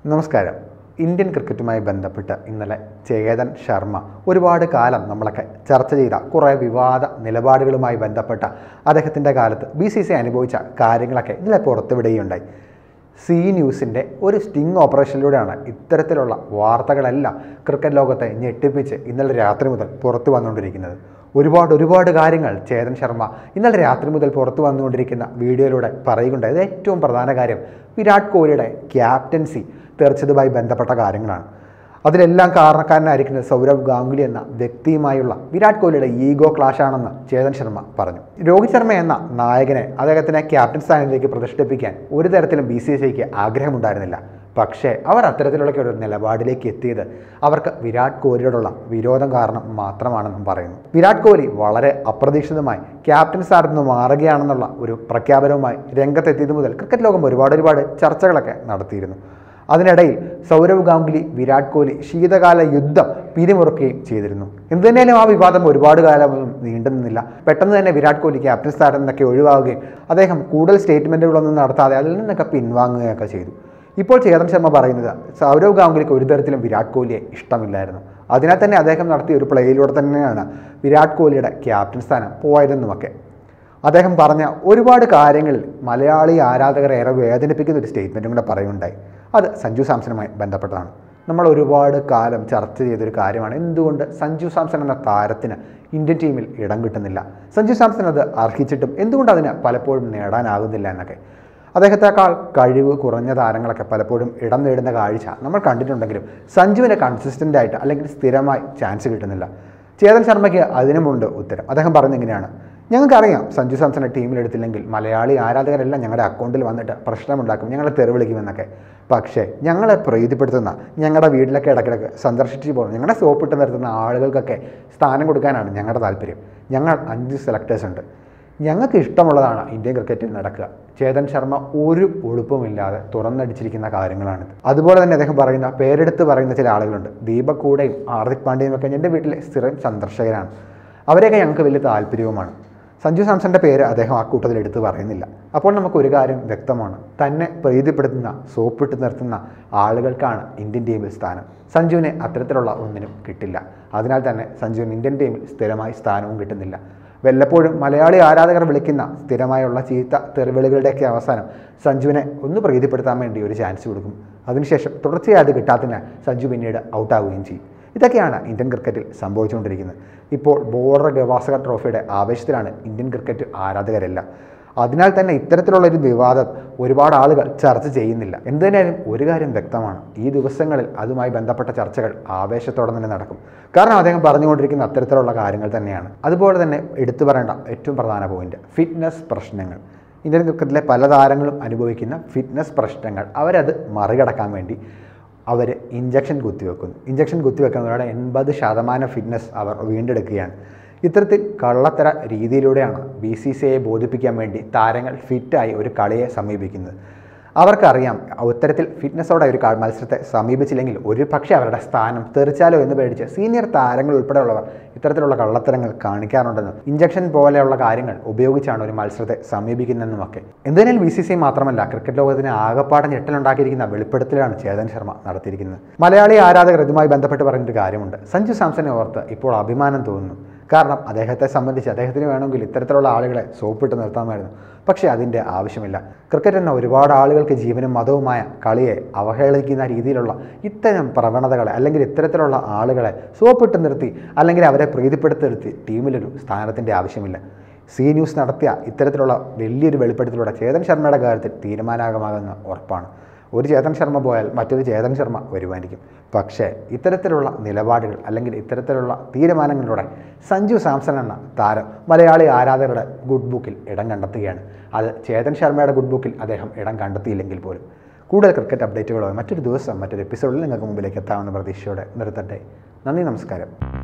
നമസ്കാരം ഇന്ത്യൻ ക്രിക്കറ്റുമായി ബന്ധപ്പെട്ട് ഇന്നലെ ചേതൻ ശർമ്മ ഒരുപാട് കാലം നമ്മളൊക്കെ ചർച്ച ചെയ്ത കുറേ വിവാദ നിലപാടുകളുമായി ബന്ധപ്പെട്ട അദ്ദേഹത്തിൻ്റെ കാലത്ത് ബി സി സി അനുഭവിച്ച കാര്യങ്ങളൊക്കെ ഇന്നലെ പുറത്തുവിടുകയുണ്ടായി സി ന്യൂസിൻ്റെ ഒരു സ്റ്റിംഗ് ഓപ്പറേഷനിലൂടെയാണ് ഇത്തരത്തിലുള്ള വാർത്തകളെല്ലാം ക്രിക്കറ്റ് ലോകത്തെ ഞെട്ടിപ്പിച്ച് ഇന്നലെ രാത്രി മുതൽ പുറത്തു വന്നുകൊണ്ടിരിക്കുന്നത് ഒരുപാട് ഒരുപാട് കാര്യങ്ങൾ ചേതൻ ശർമ്മ ഇന്നലെ രാത്രി മുതൽ പുറത്തു വന്നുകൊണ്ടിരിക്കുന്ന വീഡിയോയിലൂടെ പറയുകയുണ്ടായി ഇത് ഏറ്റവും പ്രധാന കാര്യം വിരാട് കോഹ്ലിയുടെ ക്യാപ്റ്റൻസി തെറിച്ചതുമായി ബന്ധപ്പെട്ട കാര്യങ്ങളാണ് അതിലെല്ലാം കാരണക്കാരനായിരിക്കുന്നത് സൗരവ് ഗാംഗുലി എന്ന വ്യക്തിയുമായുള്ള വിരാട് കോഹ്ലിയുടെ ഈഗോ ക്ലാഷ് ആണെന്ന് ചേതൻ ശർമ്മ പറഞ്ഞു രോഹിത് ശർമ്മ എന്ന നായകനെ അദ്ദേഹത്തിനെ ക്യാപ്റ്റൻ സ്ഥാനത്തേക്ക് പ്രതിഷ്ഠിപ്പിക്കാൻ ഒരു തരത്തിലും ബി സി സി ഐക്ക് ആഗ്രഹമുണ്ടായിരുന്നില്ല പക്ഷേ അവർ അത്തരത്തിലുള്ള ഒരു നിലപാടിലേക്ക് എത്തിയത് അവർക്ക് വിരാട് കോഹ്ലിയോടുള്ള വിരോധം കാരണം മാത്രമാണെന്നും പറയുന്നു വിരാട് കോഹ്ലി വളരെ അപ്രതീക്ഷിതമായി ക്യാപ്റ്റൻ സ്ഥാനത്ത് നിന്ന് മാറുകയാണെന്നുള്ള ഒരു പ്രഖ്യാപനവുമായി രംഗത്തെത്തിയത് മുതൽ ക്രിക്കറ്റ് ലോകം ഒരുപാട് ഒരുപാട് ചർച്ചകളൊക്കെ നടത്തിയിരുന്നു അതിനിടയിൽ സൗരവ് ഗാംഗുലി വിരാട് കോഹ്ലി ശീതകാല യുദ്ധം പിരിമുറുക്കുകയും ചെയ്തിരുന്നു എന്തുതന്നെയാലും ആ വിവാദം ഒരുപാട് കാലമൊന്നും നീണ്ടു നിന്നില്ല പെട്ടെന്ന് തന്നെ വിരാട് കോഹ്ലി ക്യാപ്റ്റൻ സ്ഥാനത്ത് നിന്നൊക്കെ ഒഴിവാകുകയും അദ്ദേഹം കൂടുതൽ സ്റ്റേറ്റ്മെൻറ്റുകളൊന്നും നടത്താതെ അതിൽ നിന്നൊക്കെ പിൻവാങ്ങുകയൊക്കെ ചെയ്തു ഇപ്പോൾ ചേതൻ ശർമ്മ പറയുന്നത് സൗരവ് ഗാംഗുലിക്ക് ഒരു തരത്തിലും വിരാട് കോഹ്ലിയെ ഇഷ്ടമില്ലായിരുന്നു അതിനാൽ തന്നെ അദ്ദേഹം നടത്തിയ ഒരു പ്ലേയിലൂടെ തന്നെയാണ് വിരാട് കോഹ്ലിയുടെ ക്യാപ്റ്റൻ സ്ഥാനം പോയതെന്നുമൊക്കെ അദ്ദേഹം പറഞ്ഞ ഒരുപാട് കാര്യങ്ങളിൽ മലയാളി ആരാധകരെ ഏറെ വേദനിപ്പിക്കുന്ന ഒരു സ്റ്റേറ്റ്മെൻറ്റും കൂടെ പറയുണ്ടായി അത് സഞ്ജു സാംസണുമായി ബന്ധപ്പെട്ടതാണ് നമ്മൾ ഒരുപാട് കാലം ചർച്ച ചെയ്തൊരു കാര്യമാണ് എന്തുകൊണ്ട് സഞ്ജു സാംസൺ എന്ന താരത്തിന് ഇന്ത്യൻ ടീമിൽ ഇടം കിട്ടുന്നില്ല സഞ്ജു സാംസൺ അത് അർഹിച്ചിട്ടും എന്തുകൊണ്ട് അതിന് പലപ്പോഴും നേടാനാകുന്നില്ല എന്നൊക്കെ അദ്ദേഹത്തെക്കാൾ കഴിവ് കുറഞ്ഞ താരങ്ങളൊക്കെ പലപ്പോഴും ഇടം നേടുന്ന കാഴ്ച നമ്മൾ കണ്ടിട്ടുണ്ടെങ്കിലും സഞ്ജുവിന് കൺസിസ്റ്റൻ്റ് ആയിട്ട് അല്ലെങ്കിൽ സ്ഥിരമായി ചാൻസ് കിട്ടുന്നില്ല ചേതൻ ശർമ്മയ്ക്ക് അതിനുമുണ്ട് ഉത്തരം അദ്ദേഹം പറയുന്നത് എങ്ങനെയാണ് ഞങ്ങൾക്കറിയാം സഞ്ജു സാംസനെ ടീമിലെടുത്തില്ലെങ്കിൽ മലയാളി ആരാധകരെല്ലാം ഞങ്ങളുടെ അക്കൗണ്ടിൽ വന്നിട്ട് പ്രശ്നമുണ്ടാക്കും ഞങ്ങളെ തെറിവിളിക്കുമെന്നൊക്കെ പക്ഷേ ഞങ്ങളെ പ്രീതിപ്പെടുത്തുന്ന ഞങ്ങളുടെ വീട്ടിലൊക്കെ ഇടയ്ക്കിടയ്ക്ക് സന്ദർശിച്ച് പോകുന്ന ഞങ്ങളുടെ സോപ്പിട്ട് നിർത്തുന്ന ആളുകൾക്കൊക്കെ സ്ഥാനം കൊടുക്കാനാണ് ഞങ്ങളുടെ താല്പര്യം ഞങ്ങൾ അഞ്ച് സെലക്ടേഴ്സ് ഉണ്ട് ഞങ്ങൾക്ക് ഇഷ്ടമുള്ളതാണ് ഇന്ത്യൻ ക്രിക്കറ്റിൽ നടക്കുക ചേതൻ ശർമ്മ ഒരു ഒഴുപ്പുമില്ലാതെ തുറന്നടിച്ചിരിക്കുന്ന കാര്യങ്ങളാണിത് അതുപോലെ തന്നെ അദ്ദേഹം പറയുന്ന പേരെടുത്ത് പറയുന്ന ചില ആളുകളുണ്ട് ദീപക് കൂടെയും ഹാർദിക് പാണ്ഡ്യയും ഒക്കെ എൻ്റെ വീട്ടിലെ സ്ഥിരം സന്ദർശകരാണ് അവരെയൊക്കെ ഞങ്ങൾക്ക് വലിയ താല്പര്യവുമാണ് സഞ്ജു സാംസന്റെ പേര് അദ്ദേഹം ആ കൂട്ടത്തിൽ എടുത്ത് പറയുന്നില്ല അപ്പോൾ നമുക്ക് ഒരു കാര്യം വ്യക്തമാണ് തന്നെ പ്രീതിപ്പെടുത്തുന്ന സോപ്പിട്ട് നിർത്തുന്ന ആളുകൾക്കാണ് ഇന്ത്യൻ ടീമിൽ സ്ഥാനം സഞ്ജുവിന് അത്തരത്തിലുള്ള ഒന്നിനും കിട്ടില്ല അതിനാൽ തന്നെ സഞ്ജുവിന് ഇന്ത്യൻ ടീമിൽ സ്ഥിരമായി സ്ഥാനവും കിട്ടുന്നില്ല വല്ലപ്പോഴും മലയാളി ആരാധകർ വിളിക്കുന്ന സ്ഥിരമായുള്ള ചീത്ത തെറിവിളികളുടെയൊക്കെ അവസാനം സഞ്ജുവിനെ ഒന്ന് പ്രീതിപ്പെടുത്താൻ വേണ്ടി ഒരു ചാൻസ് കൊടുക്കും അതിനുശേഷം തുടർച്ചയായി അത് കിട്ടാത്തതിന് സഞ്ജു പിന്നീട് ഔട്ടാവുകയും ചെയ്യും ഇതൊക്കെയാണ് ഇന്ത്യൻ ക്രിക്കറ്റിൽ സംഭവിച്ചുകൊണ്ടിരിക്കുന്നത് ഇപ്പോൾ ബോർഡർ ഗവാസ്കർ ട്രോഫിയുടെ ആവേശത്തിലാണ് ഇന്ത്യൻ ക്രിക്കറ്റ് ആരാധകരെല്ലാം അതിനാൽ തന്നെ ഇത്തരത്തിലുള്ള ഒരു വിവാദം ഒരുപാട് ആളുകൾ ചർച്ച ചെയ്യുന്നില്ല എന്തിനായാലും ഒരു കാര്യം വ്യക്തമാണ് ഈ ദിവസങ്ങളിൽ അതുമായി ബന്ധപ്പെട്ട ചർച്ചകൾ ആവേശത്തോടെ തന്നെ നടക്കും കാരണം അദ്ദേഹം പറഞ്ഞുകൊണ്ടിരിക്കുന്ന അത്തരത്തിലുള്ള കാര്യങ്ങൾ തന്നെയാണ് അതുപോലെ തന്നെ എടുത്തു പറയേണ്ട ഏറ്റവും പ്രധാന പോയിന്റ് ഫിറ്റ്നസ് പ്രശ്നങ്ങൾ ഇന്ത്യൻ ക്രിക്കറ്റിലെ പല താരങ്ങളും അനുഭവിക്കുന്ന ഫിറ്റ്നസ് പ്രശ്നങ്ങൾ അവരത് മറികടക്കാൻ വേണ്ടി അവർ ഇഞ്ചക്ഷൻ കുത്തിവെക്കുന്നു ഇഞ്ചക്ഷൻ കുത്തിവെക്കുന്നതോടെ എൺപത് ശതമാനം ഫിറ്റ്നസ് അവർ വീണ്ടെടുക്കുകയാണ് ഇത്തരത്തിൽ കള്ളത്തര രീതിയിലൂടെയാണ് ബി സി സി ഐയെ ബോധിപ്പിക്കാൻ വേണ്ടി താരങ്ങൾ ഫിറ്റായി ഒരു കളിയെ സമീപിക്കുന്നത് അവർക്കറിയാം ഇത്തരത്തിൽ ഫിറ്റ്നസ്സോടെ ഒരു ക- മത്സരത്തെ സമീപിച്ചില്ലെങ്കിൽ ഒരു പക്ഷേ അവരുടെ സ്ഥാനം തെറിച്ചാലോ എന്ന് പേടിച്ച് സീനിയർ താരങ്ങൾ ഉൾപ്പെടെയുള്ളവർ ഇത്തരത്തിലുള്ള കള്ളത്തരങ്ങൾ കാണിക്കാറുണ്ടെന്നും ഇഞ്ചക്ഷൻ പോലെയുള്ള കാര്യങ്ങൾ ഉപയോഗിച്ചാണ് ഒരു മത്സരത്തെ സമീപിക്കുന്നതെന്നുമൊക്കെ എന്തിനാലും ബി സി സി മാത്രമല്ല ക്രിക്കറ്റ് ലോകത്തിന് ആകപ്പാടെ ഞെട്ടലുണ്ടാക്കിയിരിക്കുന്ന വെളിപ്പെടുത്തലാണ് ചേതൻ ശർമ്മ നടത്തിയിരിക്കുന്നത് മലയാളി ആരാധകർ ഇതുമായി ബന്ധപ്പെട്ട് പറഞ്ഞൊരു കാര്യമുണ്ട് സഞ്ജു സാംസനെ ഓർത്ത് ഇപ്പോൾ അഭിമാനം തോന്നുന്നു കാരണം അദ്ദേഹത്തെ സംബന്ധിച്ച് അദ്ദേഹത്തിന് വേണമെങ്കിൽ ഇത്തരത്തിലുള്ള ആളുകളെ സോപ്പിട്ട് നിർത്താമായിരുന്നു പക്ഷേ അതിൻ്റെ ആവശ്യമില്ല ക്രിക്കറ്റ് എന്ന ഒരുപാട് ആളുകൾക്ക് ജീവനും മതവുമായ കളിയെ അവഹേളിക്കുന്ന രീതിയിലുള്ള ഇത്തരം പ്രവണതകളെ അല്ലെങ്കിൽ ഇത്തരത്തിലുള്ള ആളുകളെ സോപ്പിട്ട് നിർത്തി അല്ലെങ്കിൽ അവരെ പ്രീതിപ്പെടുത്തി നിർത്തി ടീമിലൊരു സ്ഥാനത്തിൻ്റെ ആവശ്യമില്ല സി ന്യൂസ് നടത്തിയ ഇത്തരത്തിലുള്ള വലിയൊരു വെളിപ്പെടുത്തലൂടെ ചേതൻ ശർമ്മയുടെ കാര്യത്തിൽ തീരുമാനമാകുമെന്ന് ഉറപ്പാണ് ഒരു ചേതൻ ശർമ്മ പോയാൽ മറ്റൊരു ചേതൻ ശർമ്മ വരുമായിരിക്കും പക്ഷേ ഇത്തരത്തിലുള്ള നിലപാടുകൾ അല്ലെങ്കിൽ ഇത്തരത്തിലുള്ള തീരുമാനങ്ങളിലൂടെ സഞ്ജു സാംസൺ എന്ന താരം മലയാളി ആരാധകരുടെ ഗുഡ് ബുക്കിൽ ഇടം കണ്ടെത്തുകയാണ് അത് ചേതൻ ശർമ്മയുടെ ഗുഡ് ബുക്കിൽ അദ്ദേഹം ഇടം കണ്ടെത്തിയില്ലെങ്കിൽ പോലും കൂടുതൽ ക്രിക്കറ്റ് അപ്ഡേറ്റുകളോ മറ്റൊരു ദിവസം മറ്റൊരു എപ്പിസോഡിൽ നിങ്ങൾക്ക് മുമ്പിലേക്ക് എത്താമെന്ന പ്രതീക്ഷയോടെ നിർത്തട്ടെ നന്ദി നമസ്കാരം